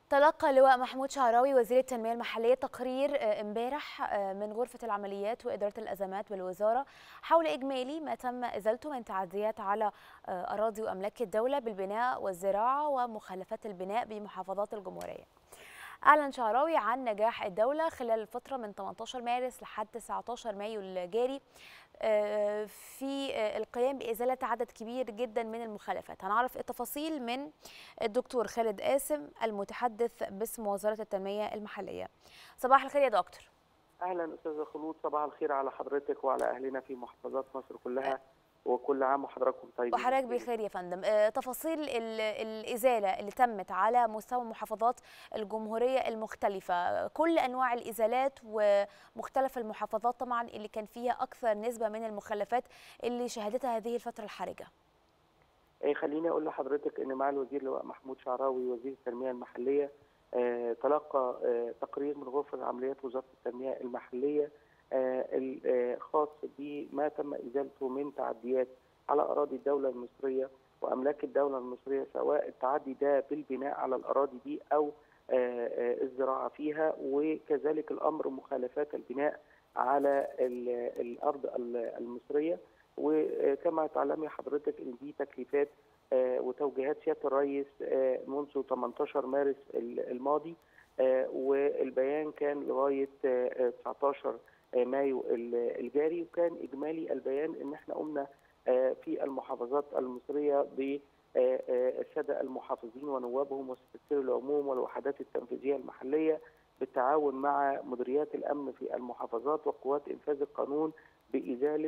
تلقى اللواء محمود شعراوي وزير التنمية المحلية تقرير امبارح من غرفة العمليات وإدارة الأزمات بالوزارة حول إجمالي ما تم إزالته من تعديات على أراضي وأملاك الدولة بالبناء والزراعة ومخالفات البناء بمحافظات الجمهورية. أعلن شعراوي عن نجاح الدولة خلال الفترة من 18 مارس لحد 19 مايو الجاري في القيام بإزالة عدد كبير جدا من المخالفات هنعرف التفاصيل من الدكتور خالد قاسم المتحدث باسم وزارة التنمية المحلية صباح الخير يا دكتور أهلا أستاذة خلود صباح الخير على حضرتك وعلى أهلنا في محافظات مصر كلها وكل عام وحضراتكم طيبين وحضرتك بخير يا فندم تفاصيل الإزالة اللي تمت على مستوى محافظات الجمهورية المختلفة كل أنواع الإزالات ومختلف المحافظات طبعا اللي كان فيها أكثر نسبة من المخلفات اللي شهدتها هذه الفترة الحرجة خليني أقول لحضرتك أن مع الوزير لواء محمود شعراوي وزير التنمية المحلية تلقى تقرير من غرفة عمليات وزارة التنمية المحلية الخاص بما تم ازالته من تعديات على اراضي الدوله المصريه واملاك الدوله المصريه سواء التعدي ده بالبناء على الاراضي دي او الزراعه فيها وكذلك الامر مخالفات البناء على الارض المصريه وكما تعلمي حضرتك ان دي تكليفات وتوجيهات سياده الرئيس منذ 18 مارس الماضي والبيان كان لغايه 19 مايو الجاري وكان اجمالي البيان ان احنا قمنا في المحافظات المصريه بالساده المحافظين ونوابهم وسكرتير العموم والوحدات التنفيذيه المحليه بالتعاون مع مديريات الامن في المحافظات وقوات انفاذ القانون بازاله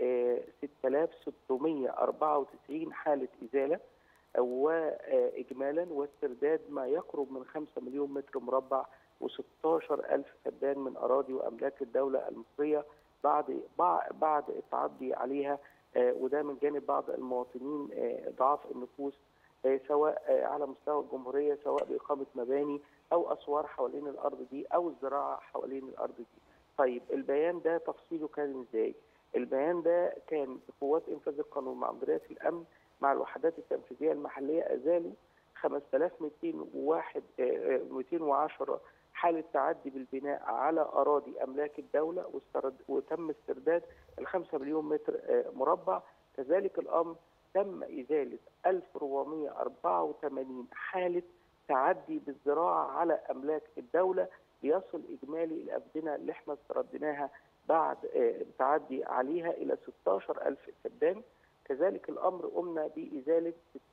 6694 حاله ازاله واجمالا واسترداد ما يقرب من 5 مليون متر مربع و16 ألف فدان من أراضي وأملاك الدولة المصرية بعد بعد التعدي عليها وده من جانب بعض المواطنين ضعاف النفوس سواء على مستوى الجمهورية سواء بإقامة مباني أو أسوار حوالين الأرض دي أو الزراعة حوالين الأرض دي. طيب البيان ده تفصيله كان إزاي؟ البيان ده كان قوات إنفاذ القانون مع مديريات الأمن مع الوحدات التنفيذية المحلية أزالوا 5201 210 حالة تعدي بالبناء على أراضي أملاك الدولة وتم استرداد ال 5 مليون متر مربع كذلك الأمر تم إزالة 1484 حالة تعدي بالزراعة على أملاك الدولة ليصل إجمالي الأبدنة اللي احنا استرديناها بعد التعدي عليها إلى 16000 فدان كذلك الأمر قمنا بإزالة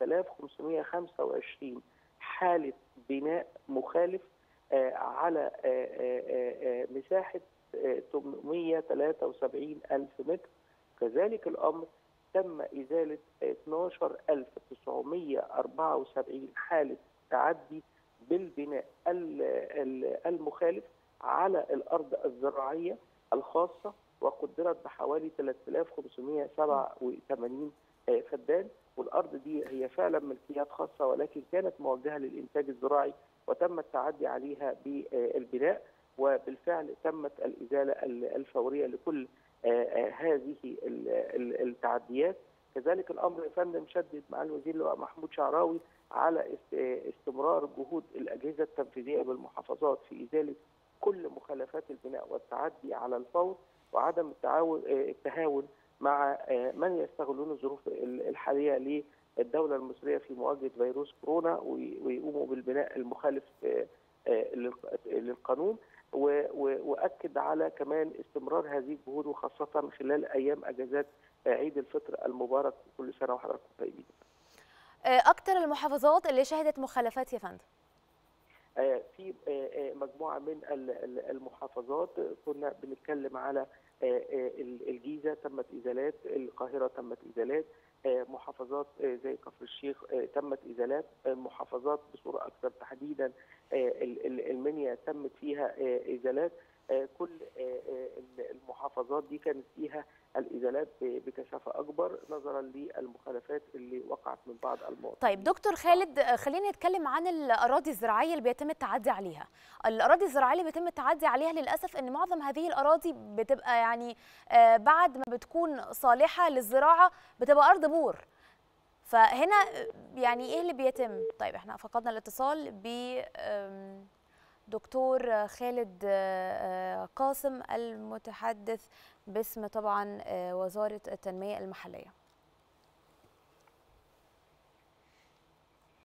6525 حالة بناء مخالف على مساحة 873 ألف متر كذلك الأمر تم إزالة 12974 حالة تعدي بالبناء المخالف على الأرض الزراعية الخاصة وقدرت بحوالي 3587 فدان والأرض دي هي فعلا ملكيات خاصة ولكن كانت موجهة للإنتاج الزراعي وتم التعدي عليها بالبناء وبالفعل تمت الإزالة الفورية لكل هذه التعديات كذلك الأمر يا فندم شدد مع الوزير اللواء محمود شعراوي على استمرار جهود الأجهزة التنفيذية بالمحافظات في إزالة كل مخالفات البناء والتعدي على الفور وعدم التعاون التهاون مع من يستغلون الظروف الحاليه للدوله المصريه في مواجهه فيروس كورونا ويقوموا بالبناء المخالف للقانون واكد على كمان استمرار هذه الجهود وخاصه خلال ايام اجازات عيد الفطر المبارك كل سنه وحضراتكم طيبين. اكثر المحافظات اللي شهدت مخالفات يا فندم؟ في مجموعه من المحافظات كنا بنتكلم على الجيزه تمت ازالات، القاهره تمت ازالات، محافظات زي كفر الشيخ تمت ازالات، محافظات بصوره اكثر تحديدا المنيا تمت فيها ازالات، كل المحافظات دي كانت فيها الازالات بكثافه اكبر نظرا للمخالفات اللي وقعت من بعض المواطنين. طيب دكتور خالد خلينا نتكلم عن الاراضي الزراعيه اللي بيتم التعدي عليها. الاراضي الزراعيه اللي بيتم التعدي عليها للاسف ان معظم هذه الاراضي بتبقى يعني بعد ما بتكون صالحه للزراعه بتبقى ارض بور. فهنا يعني ايه اللي بيتم طيب احنا فقدنا الاتصال ب دكتور خالد قاسم المتحدث باسم طبعا وزاره التنميه المحليه